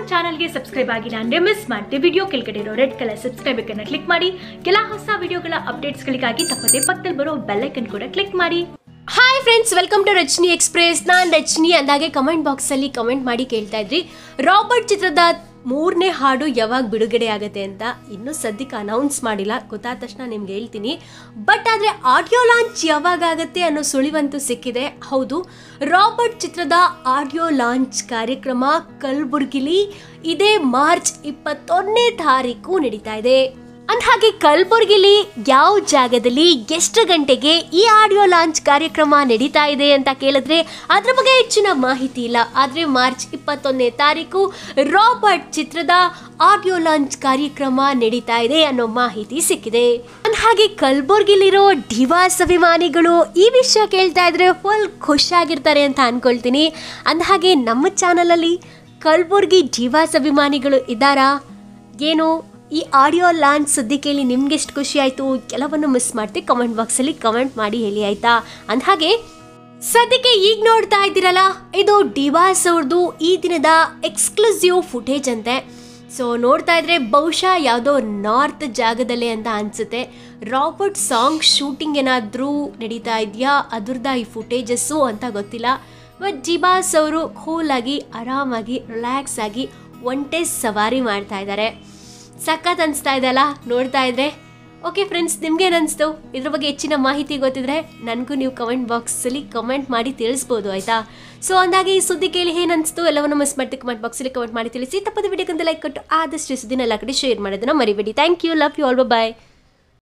ಚಾನಲ್ಗೆ ಸಬ್ಸ್ಕ್ರೈಬ್ ಆಗಿಲ್ಲ ಅಂದ್ರೆ ಮಿಸ್ ಮಾಡ್ದೆ ವಿಡಿಯೋ ಕೆಳಗಡೆ ಇರೋ ರೆಡ್ ಕಲರ್ ಸಬ್ಸ್ಕ್ರೈಬ್ ಅನ್ನ ಕ್ಲಿಕ್ ಮಾಡಿ ಕೆಲ ಹೊಸ ವಿಡಿಯೋಗಳ ಅಪ್ಡೇಟ್ಸ್ಗಳಿಗಾಗಿ ತಪ್ಪದೆ ಪಕ್ಕದಲ್ಲಿ ಬರೋ ಬೆಲ್ಲೈಕನ್ ಕೂಡ ಕ್ಲಿಕ್ ಮಾಡಿ hi friends welcome to Rachani Express ನಾನು ರಚನಿ ಅಂದಾಗೆ ಕಮೆಂಟ್ ಬಾಕ್ಸಲ್ಲಿ ಕಮೆಂಟ್ ಮಾಡಿ ಕೇಳ್ತಾ ಇದ್ರಿ ರಾಬರ್ಟ್ ಚಿತ್ರದ ಮೂರನೇ ಹಾಡು ಯಾವಾಗ ಬಿಡುಗಡೆ ಆಗುತ್ತೆ ಅಂತ ಇನ್ನೂ ಸದ್ಯಕ್ಕೆ ಅನೌನ್ಸ್ ಮಾಡಿಲ್ಲ ಗೊತ್ತಾದ ತಕ್ಷಣ ನಿಮ್ಗೆ ಹೇಳ್ತೀನಿ ಬಟ್ ಆದರೆ ಆಡಿಯೋ ಲಾಂಚ್ ಯಾವಾಗ ಆಗುತ್ತೆ ಅನ್ನೋ ಸುಳಿವಂತೂ ಸಿಕ್ಕಿದೆ ಹೌದು ರಾಬರ್ಟ್ ಚಿತ್ರದ ಆಡಿಯೋ ಲಾಂಚ್ ಕಾರ್ಯಕ್ರಮ ಕಲಬುರ್ಗಿಲಿ ಇದೇ ಮಾರ್ಚ್ ಇಪ್ಪತ್ತೊಂದನೇ ತಾರೀಕು ನಡೀತಾ ಇದೆ ಅಂದಹಾಗೆ ಕಲಬುರ್ಗಿಲಿ ಯಾವ ಜಾಗದಲ್ಲಿ ಎಷ್ಟು ಗಂಟೆಗೆ ಈ ಆಡಿಯೋ ಲಾಂಚ್ ಕಾರ್ಯಕ್ರಮ ನಡೀತಾ ಇದೆ ಅಂತ ಕೇಳಿದ್ರೆ ಅದ್ರ ಬಗ್ಗೆ ಹೆಚ್ಚಿನ ಮಾಹಿತಿ ಇಲ್ಲ ಆದರೆ ಮಾರ್ಚ್ ಇಪ್ಪತ್ತೊಂದನೇ ತಾರೀಕು ರಾಬರ್ಟ್ ಚಿತ್ರದ ಆಡಿಯೋ ಲಾಂಚ್ ಕಾರ್ಯಕ್ರಮ ನಡೀತಾ ಇದೆ ಅನ್ನೋ ಮಾಹಿತಿ ಸಿಕ್ಕಿದೆ ಅಂದಹಾಗೆ ಕಲಬುರ್ಗಿಲಿರೋ ಡಿವಾಸ್ ಅಭಿಮಾನಿಗಳು ಈ ವಿಷಯ ಕೇಳ್ತಾ ಇದ್ರೆ ಫುಲ್ ಖುಷಿಯಾಗಿರ್ತಾರೆ ಅಂತ ಅನ್ಕೊಳ್ತೀನಿ ಅಂದಹಾಗೆ ನಮ್ಮ ಚಾನಲಲ್ಲಿ ಕಲಬುರ್ಗಿ ಡಿವಾಸ್ ಅಭಿಮಾನಿಗಳು ಇದ್ದಾರಾ ಏನು ಈ ಆಡಿಯೋ ಲಾಂಚ್ ಸುದ್ದಿ ಕೇಳಿ ನಿಮ್ಗೆ ಎಷ್ಟು ಖುಷಿ ಆಯಿತು ಕೆಲವನ್ನು ಮಿಸ್ ಮಾಡ್ತಿ ಕಮೆಂಟ್ ಬಾಕ್ಸಲ್ಲಿ ಕಮೆಂಟ್ ಮಾಡಿ ಹೇಳಿ ಆಯ್ತಾ ಅಂದಹಾಗೆ ಸದ್ಯಕ್ಕೆ ಈಗ ನೋಡ್ತಾ ಇದ್ದೀರಲ್ಲ ಇದು ಡಿವಾಸ್ ಅವ್ರದ್ದು ಈ ದಿನದ ಎಕ್ಸ್ಕ್ಲೂಸಿವ್ ಫುಟೇಜ್ ಅಂತೆ ಸೊ ನೋಡ್ತಾ ಇದ್ರೆ ಬಹುಶಃ ಯಾವುದೋ ನಾರ್ತ್ ಜಾಗದಲ್ಲೇ ಅಂತ ಅನಿಸುತ್ತೆ ರಾಬರ್ಟ್ ಸಾಂಗ್ ಶೂಟಿಂಗ್ ಏನಾದರೂ ನಡೀತಾ ಇದೆಯಾ ಅದ್ರದ್ದು ಈ ಫುಟೇಜಸ್ಸು ಅಂತ ಗೊತ್ತಿಲ್ಲ ಬಟ್ ಜಿಬಾಸ್ ಅವರು ಕೂಲಾಗಿ ಆರಾಮಾಗಿ ರಿಲ್ಯಾಕ್ಸ್ ಆಗಿ ಒಂಟೆ ಸವಾರಿ ಮಾಡ್ತಾ ಇದ್ದಾರೆ ಸಖತ್ ಅನಿಸ್ತಾ ಇದೆ ಅಲ್ಲ ನೋಡ್ತಾ ಇದ್ರೆ ಓಕೆ ಫ್ರೆಂಡ್ಸ್ ನಿಮ್ಗೇನು ಅನಿಸ್ತು ಇದ್ರ ಬಗ್ಗೆ ಹೆಚ್ಚಿನ ಮಾಹಿತಿ ಗೊತ್ತಿದ್ರೆ ನನಗೂ ನೀವು ಕಮೆಂಟ್ ಬಾಕ್ಸಲ್ಲಿ ಕಮೆಂಟ್ ಮಾಡಿ ತಿಳಿಸ್ಬೋದು ಆಯಿತಾ ಸೊ ಅಂದಾಗೆ ಈ ಸುದ್ದಿ ಕೇಳಿ ಏನು ಅನಿಸ್ತು ಎಲ್ಲವನ್ನು ಮಿಸ್ ಮಾಡ್ತೀವಿ ಕಮೆಂಟ್ ಬಾಕ್ಸಲ್ಲಿ ಕಮೆಂಟ್ ಮಾಡಿ ತಿಳಿಸಿ ತಪ್ಪದ ವಿಡಿಯೋಕ್ಕಂತ ಲೈಕ್ ಕೊಟ್ಟು ಆದಷ್ಟು ಸುದ್ದಿನ ಎಲ್ಲ ಕಡೆ ಶೇರ್ ಮಾಡೋದನ್ನ ಮರಿಬೇಡಿ thank you love you all bye